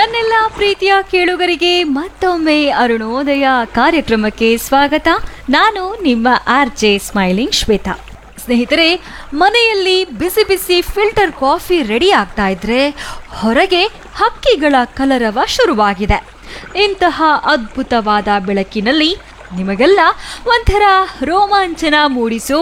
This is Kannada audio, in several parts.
ನನ್ನೆಲ್ಲ ಪ್ರೀತಿಯ ಕೇಳುಗರಿಗೆ ಮತ್ತೊಮ್ಮೆ ಅರುಣೋದಯ ಕಾರ್ಯಕ್ರಮಕ್ಕೆ ಸ್ವಾಗತ ನಾನು ನಿಮ್ಮ ಆರ್ ಜೆ ಸ್ಮೈಲಿಂಗ್ ಶ್ವೇತಾ ಸ್ನೇಹಿತರೆ ಮನೆಯಲ್ಲಿ ಬಿಸಿ ಬಿಸಿ ಫಿಲ್ಟರ್ ಕಾಫಿ ರೆಡಿ ಆಗ್ತಾ ಇದ್ರೆ ಹೊರಗೆ ಹಕ್ಕಿಗಳ ಕಲರವ ಶುರುವಾಗಿದೆ ಇಂತಹ ಅದ್ಭುತವಾದ ಬೆಳಕಿನಲ್ಲಿ ನಿಮಗೆಲ್ಲ ಒಂಥರ ರೋಮಾಂಚನ ಮೂಡಿಸೋ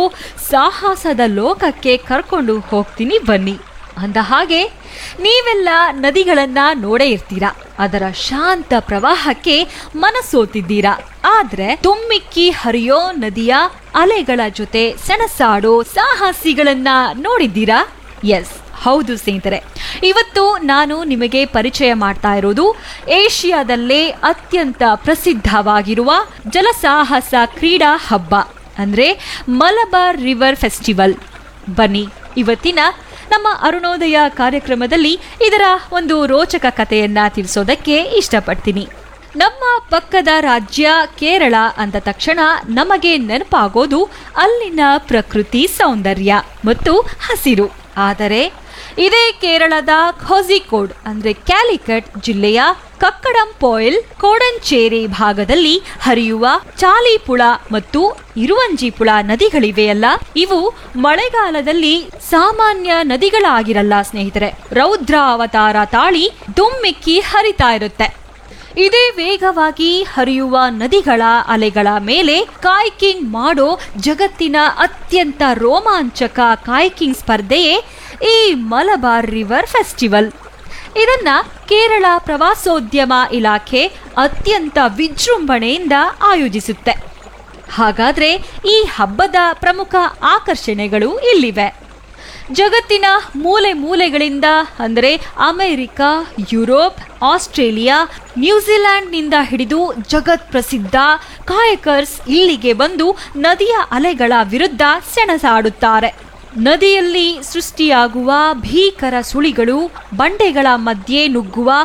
ಸಾಹಸದ ಲೋಕಕ್ಕೆ ಕರ್ಕೊಂಡು ಹೋಗ್ತೀನಿ ಬನ್ನಿ ಅಂದ ಹಾಗೆ ನೀವೆಲ್ಲ ನದಿಗಳನ್ನ ನೋಡೇ ಇರ್ತೀರಾ ಅದರ ಶಾಂತ ಪ್ರವಾಹಕ್ಕೆ ಮನಸೋತಿದ್ದೀರಾ ಆದ್ರೆ ತುಮ್ಮಿಕ್ಕಿ ಹರಿಯೋ ನದಿಯ ಅಲೆಗಳ ಜೊತೆ ಸೆಣಸಾಡೋ ಸಾಹಸಿಗಳನ್ನ ನೋಡಿದ್ದೀರಾ ಎಸ್ ಹೌದು ಸ್ನೇಹಿತರೆ ಇವತ್ತು ನಾನು ನಿಮಗೆ ಪರಿಚಯ ಮಾಡ್ತಾ ಇರೋದು ಏಷ್ಯಾದಲ್ಲೇ ಅತ್ಯಂತ ಪ್ರಸಿದ್ಧವಾಗಿರುವ ಜಲಸಾಹಸ ಕ್ರೀಡಾ ಹಬ್ಬ ಅಂದ್ರೆ ಮಲಬಾರ್ ರಿವರ್ ಫೆಸ್ಟಿವಲ್ ಬನ್ನಿ ಇವತ್ತಿನ ನಮ್ಮ ಅರುಣೋದಯ ಕಾರ್ಯಕ್ರಮದಲ್ಲಿ ಇದರ ಒಂದು ರೋಚಕ ಕಥೆಯನ್ನ ತಿಳಿಸೋದಕ್ಕೆ ಇಷ್ಟಪಡ್ತೀನಿ ನಮ್ಮ ಪಕ್ಕದ ರಾಜ್ಯ ಕೇರಳ ಅಂದ ತಕ್ಷಣ ನಮಗೆ ನೆನಪಾಗೋದು ಅಲ್ಲಿನ ಪ್ರಕೃತಿ ಸೌಂದರ್ಯ ಮತ್ತು ಹಸಿರು ಆದರೆ ಇದೇ ಕೇರಳದ ಖೋಜಿಕೋಡ್ ಅಂದ್ರೆ ಕ್ಯಾಲಿಕಟ್ ಜಿಲ್ಲೆಯ ಕಕ್ಕಡಂ ಪೋಯಿಲ್ ಕೋಡಂಚೇರಿ ಭಾಗದಲ್ಲಿ ಹರಿಯುವ ಚಾಲಿಪುಳ ಮತ್ತು ಇರುವಂಜಿಪುಳ ನದಿಗಳಿವೆಯಲ್ಲ ಇವು ಮಳೆಗಾಲದಲ್ಲಿ ಸಾಮಾನ್ಯ ನದಿಗಳಾಗಿರಲ್ಲ ಸ್ನೇಹಿತರೆ ರೌದ್ರ ಅವತಾರ ತಾಳಿ ದುಮ್ಮಿಕ್ಕಿ ಹರಿತಾ ಇರುತ್ತೆ ಇದೇ ವೇಗವಾಗಿ ಹರಿಯುವ ನದಿಗಳ ಅಲೆಗಳ ಮೇಲೆ ಕಾಯ್ಕಿಂಗ್ ಮಾಡೋ ಜಗತ್ತಿನ ಅತ್ಯಂತ ರೋಮಾಂಚಕ ಕಾಯ್ಕಿಂಗ್ ಸ್ಪರ್ಧೆಯೇ ಈ ಮಲಬಾರ್ ರಿವರ್ ಫೆಸ್ಟಿವಲ್ ಇದನ್ನ ಕೇರಳ ಪ್ರವಾಸೋದ್ಯಮ ಇಲಾಖೆ ಅತ್ಯಂತ ವಿಜೃಂಭಣೆಯಿಂದ ಆಯೋಜಿಸುತ್ತೆ ಹಾಗಾದ್ರೆ ಈ ಹಬ್ಬದ ಪ್ರಮುಖ ಆಕರ್ಷಣೆಗಳು ಇಲ್ಲಿವೆ ಜಗತ್ತಿನ ಮೂಲೆ ಮೂಲೆಗಳಿಂದ ಅಂದರೆ ಅಮೆರಿಕ ಯುರೋಪ್ ಆಸ್ಟ್ರೇಲಿಯಾ ನ್ಯೂಜಿಲೆಂಡ್ನಿಂದ ಹಿಡಿದು ಜಗತ್ ಪ್ರಸಿದ್ಧ ಕಾಯಕರ್ಸ್ ಇಲ್ಲಿಗೆ ಬಂದು ನದಿಯ ಅಲೆಗಳ ವಿರುದ್ಧ ಸೆಣಸಾಡುತ್ತಾರೆ ನದಿಯಲ್ಲಿ ಸೃಷ್ಟಿಯಾಗುವ ಭೀಕರ ಸುಳಿಗಳು ಬಂಡೆಗಳ ಮಧ್ಯೆ ನುಗ್ಗುವ